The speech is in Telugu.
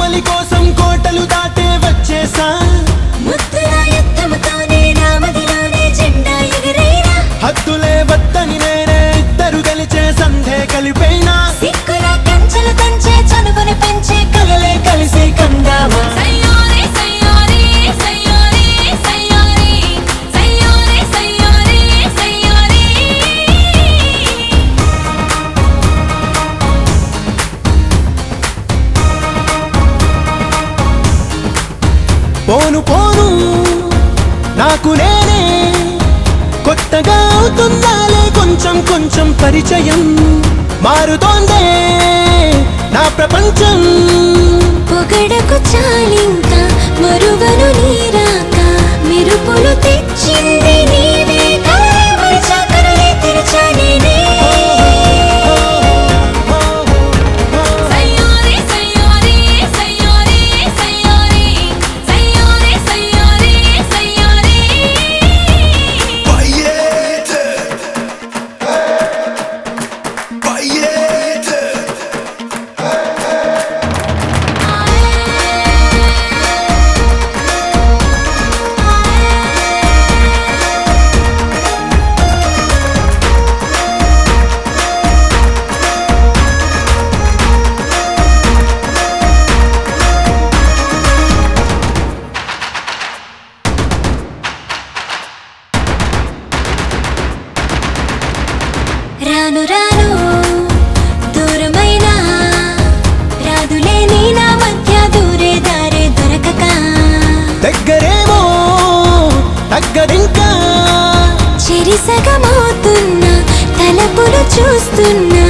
కోమలి కోసం కోటలు దాటే వచ్చేసా ముద్దుల యుద్ధముతోనే నా మదిలోనే జెండా ఎగరైనా హద్దులే వద్దని నేనే ఇద్దరు గెలిచే సంధే కలిపైనా సిక్కుల కంచెలు తంచే చనువుని పెంచే కలలే కలిసి కందామా సయ్యారే సయ్యారే సయ్యారే సయ్యారే సయ్యారే సయ్యారే సయ్యారే పోను పోను నాకు నేనే కొత్తగా అవుతుందాలే కొంచెం కొంచెం పరిచయం మారుతోందే నా ప్రపంచం పొగడకు చాలింకా మరువను నీరాక మెరుపులు తెచ్చింది నీవే కలవరి చాకరులే తెరచా నేనే సయ్యారే సయ్యారే సయ్యారే సయ్యారే సయ్యారే సయ్యారే సయ్యారే రాను రాను దూరమైన రాదులే నీ నా మధ్య దూరే దారే దొరకక దగ్గరేమో తగ్గదింకా చెరిసగమవుతున్నా తలపులు చూస్తున్నా